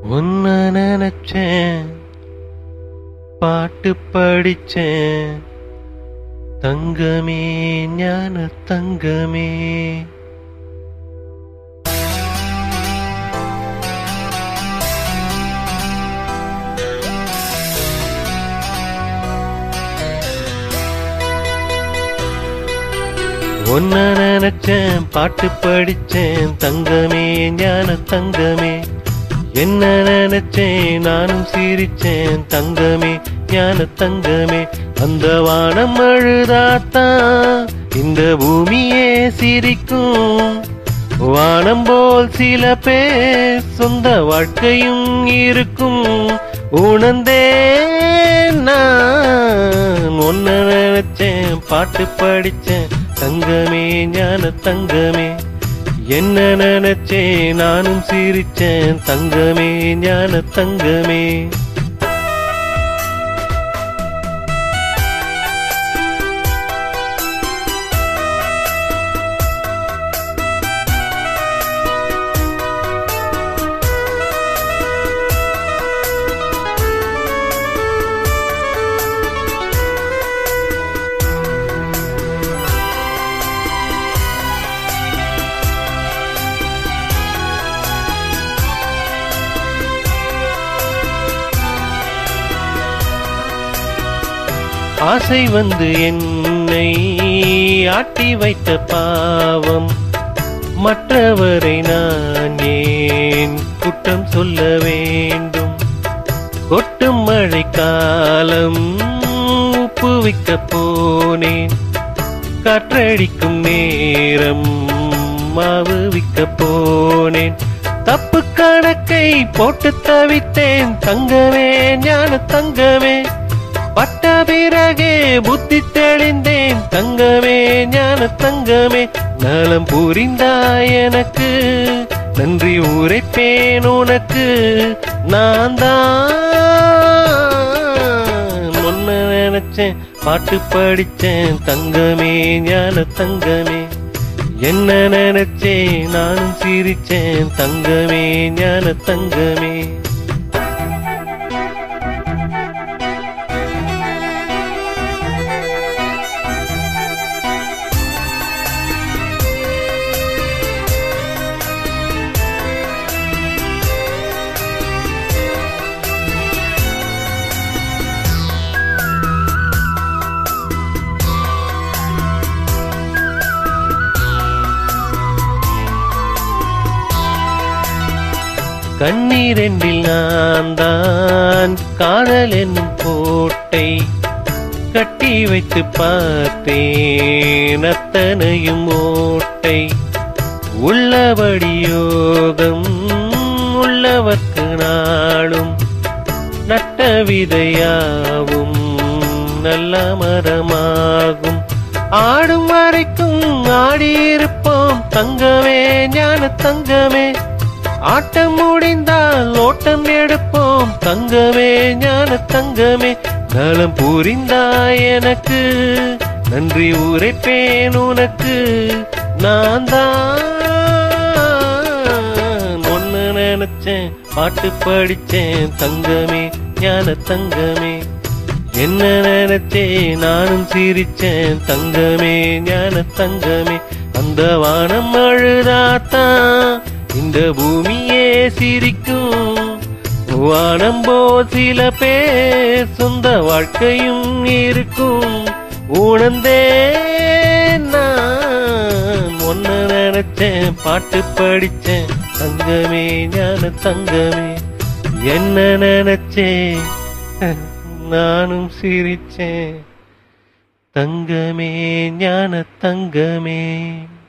உன்ன நினைச்சேன் பாட்டு படிச்சேன் தங்கமே ஞான தங்கமே உன்ன நினைச்சேன் பாட்டு படிச்சேன் தங்கமே ஞான தங்கமே என்ன நினைச்சேன் நானும் சிரிச்சேன் தங்கமே ஞான தங்கமே அந்த வானம் அழுதாத்தான் இந்த பூமியே சிரிக்கும் வானம் போல் சில பேர் சொந்த வாழ்க்கையும் இருக்கும் உணர்ந்தேன் நான் ஒன்ன நினைச்சேன் பாட்டு படிச்சேன் தங்கமே ஞான தங்கமே என்ன நினைச்சேன் நானும் சிரிச்சேன் தங்கமே ஞான தங்கமே ஆசை வந்து என்னை ஆட்டி வைத்த பாவம் மற்றவரை நான் ஏன் குற்றம் சொல்ல வேண்டும் கொட்டும் மழை காலம் உப்பு வைக்க போனேன் காற்றடிக்கும் நேரம் மாவு விற்க போனேன் தப்பு கணக்கை போட்டு தவித்தேன் தங்கமே ஞான தங்கமே பட்ட பிறகே புத்தி தெளிந்தேன் தங்கமே ஞான தங்கமே நலம் புரிந்தாய் எனக்கு நன்றி உரைப்பேன் உனக்கு நான் தான் முன்ன நினைச்சேன் பாட்டு படிச்சேன் தங்கமே ஞான தங்கமே என்ன நினைச்சேன் நானும் சிரிச்சேன் தங்கமே ஞான தங்கமே கண்ணீரெண்டில் நான் தான் காதல் என்னும் கோட்டை கட்டி வைத்து பார்த்தேன் அத்தனையும் ஓட்டை உள்ளபடி யோகம் உள்ளவர்க்கு நாளும் நட்ட விதையாவும் நல்ல மரமாகும் ஆடும் வரைக்கும் ஆடியிருப்போம் தங்கமே ஞான தங்கமே ஆட்டம் முடிந்தால் ஓட்டம் எடுப்போம் தங்கமே ஞான தங்கமே நலம் புரிந்தாய் எனக்கு நன்றி உரைப்பேன் உனக்கு நான் தான் ஒன்னு நினைச்சேன் பாட்டு படிச்சேன் தங்கமே ஞான தங்கமே என்ன நினைச்சேன் நானும் சிரிச்சேன் தங்கமே ஞான தங்கமே அந்த வானம் அழுதாத்தான் இந்த பூமியே சிரிக்கும் வானம் போ சில பேர் சொந்த வாழ்க்கையும் இருக்கும் உணர்ந்தே நான் ஒன்ன நினைச்சேன் பாட்டு படிச்சேன் தங்கமே ஞான தங்கமே என்ன நினைச்சேன் நானும் சிரிச்சேன் தங்கமே ஞான தங்கமே